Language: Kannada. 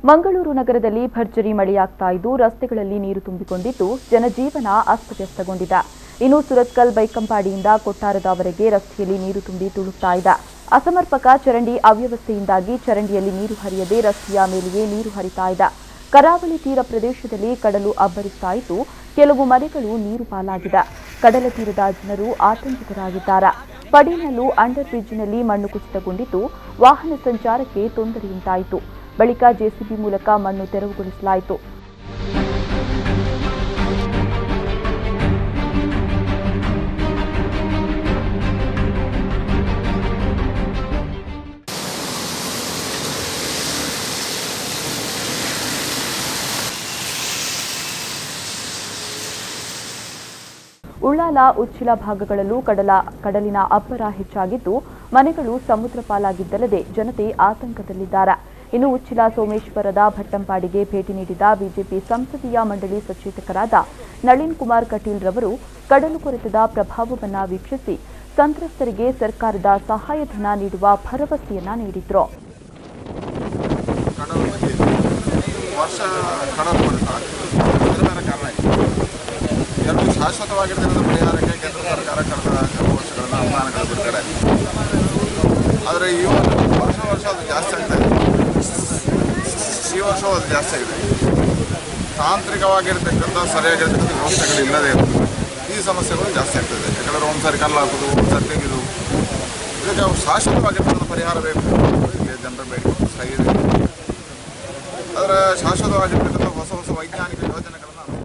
ಮಂಗಳೂರು ನಗರದಲ್ಲಿ ಭರ್ಜರಿ ಮಳೆಯಾಗ್ತಾ ಇದ್ದು ರಸ್ತೆಗಳಲ್ಲಿ ನೀರು ತುಂಬಿಕೊಂಡಿದ್ದು ಜನಜೀವನ ಅಸ್ತವ್ಯಸ್ತಗೊಂಡಿದೆ ಇನ್ನು ಸುರತ್ಕಲ್ ಬೈಕಂಪಾಡಿಯಿಂದ ಕೊಟ್ಟಾರದವರೆಗೆ ರಸ್ತೆಯಲ್ಲಿ ನೀರು ತುಂಬಿ ತುಳುಕ್ತಾ ಇದೆ ಅಸಮರ್ಪಕ ಚರಂಡಿ ಅವ್ಯವಸ್ಥೆಯಿಂದಾಗಿ ಚರಂಡಿಯಲ್ಲಿ ನೀರು ಹರಿಯದೆ ರಸ್ತೆಯ ಮೇಲೆಯೇ ನೀರು ಹರಿತಾ ಇದೆ ಕರಾವಳಿ ತೀರ ಪ್ರದೇಶದಲ್ಲಿ ಕಡಲು ಅಬ್ಬರಿಸ್ತಾ ಇದ್ದು ಕೆಲವು ಮನೆಗಳು ನೀರು ಪಾಲಾಗಿದೆ ಕಡಲ ತೀರದ ಜನರು ಆತಂಕಿತರಾಗಿದ್ದಾರೆ ಪಡೀನಲ್ಲೂ ಅಂಡರ್ ಬ್ರಿಡ್ಜ್ನಲ್ಲಿ ಮಣ್ಣು ಕುಸಿತಗೊಂಡಿದ್ದು ವಾಹನ ಸಂಚಾರಕ್ಕೆ ತೊಂದರೆಯುಂಟಾಯಿತು ಬಳಿಕ ಜೆಸಿಬಿ ಮೂಲಕ ಮಣ್ಣು ತೆರವುಗೊಳಿಸಲಾಯಿತು ಉಳ್ಳಾಲ ಉಚ್ಚಿಲ ಭಾಗಗಳಲ್ಲೂ ಕಡಲ ಕಡಲಿನ ಅಬ್ಬರ ಹೆಚ್ಚಾಗಿದ್ದು ಮನೆಗಳು ಸಮುದ್ರ ಪಾಲಾಗಿದ್ದಲ್ಲದೆ ಜನತೆ ಆತಂಕದಲ್ಲಿದ್ದಾರೆ ಇನ್ನು ಉಚ್ಚಿಲ ಸೋಮೇಶ್ವರದ ಭಟ್ಟಂಪಾಡಿಗೆ ಭೇಟಿ ನೀಡಿದ ಬಿಜೆಪಿ ಸಂಸದೀಯ ಮಂಡಳಿ ಸಚೇತಕರಾದ ನಳಿನ್ ಕುಮಾರ್ ಕಟೀಲ್ ರವರು ಕಡಲು ಕೊರೆತದ ಪ್ರಭಾವವನ್ನು ವೀಕ್ಷಿಸಿ ಸಂತ್ರಸ್ತರಿಗೆ ಸರ್ಕಾರದ ಸಹಾಯಧನ ನೀಡುವ ಭರವಸೆಯನ್ನ ನೀಡಿದ್ರು ಕಡಲು ವರ್ಷ ಕಡಲು ಕೊಡುತ್ತ ಬೇರೆ ಬೇರೆ ಕಾರಣ ಇದೆ ಎರಡು ಶಾಶ್ವತವಾಗಿರ್ತಕ್ಕಂಥ ಪರಿಹಾರಕ್ಕೆ ಕೇಂದ್ರ ಸರ್ಕಾರ ಕಳೆದ ಕೆಲವು ವರ್ಷಗಳಿಂದ ಅನುದಾನಗಳು ಬಿಡುಗಡೆ ಆದರೆ ಈ ವರ್ಷ ವರ್ಷ ವರ್ಷ ಅದು ಜಾಸ್ತಿ ಆಗ್ತಾ ಇದೆ ಈ ವರ್ಷವೂ ಅದು ಜಾಸ್ತಿ ಆಗಿದೆ ತಾಂತ್ರಿಕವಾಗಿರ್ತಕ್ಕಂಥ ಸರಿಯಾಗಿರ್ತಕ್ಕಂಥ ವ್ಯವಸ್ಥೆಗಳು ಇಲ್ಲದೇ ಇರೋದು ಈ ಸಮಸ್ಯೆಗಳು ಜಾಸ್ತಿ ಆಗ್ತದೆ ಯಾಕಂದರೆ ಒಂದು ಸಾರಿ ಕಲ್ಲು ಹಾಕೋದು ಒಂದು ಸಾರಿ ತೆಗೆದು ಇದಕ್ಕೆ ಶಾಶ್ವತವಾಗಿರ್ತಕ್ಕಂಥ ಪರಿಹಾರ ಬೇಕು ಇಲ್ಲಿ ಜನರ ಬೇಡಿಕೆ ಸಹ ಇದೆ ಅದರ ಶಾಶ್ವತವಾಗಿರ್ತಕ್ಕಂಥ ಹೊಸ ಹೊಸ ವೈಜ್ಞಾನಿಕ ಯೋಜನೆಗಳ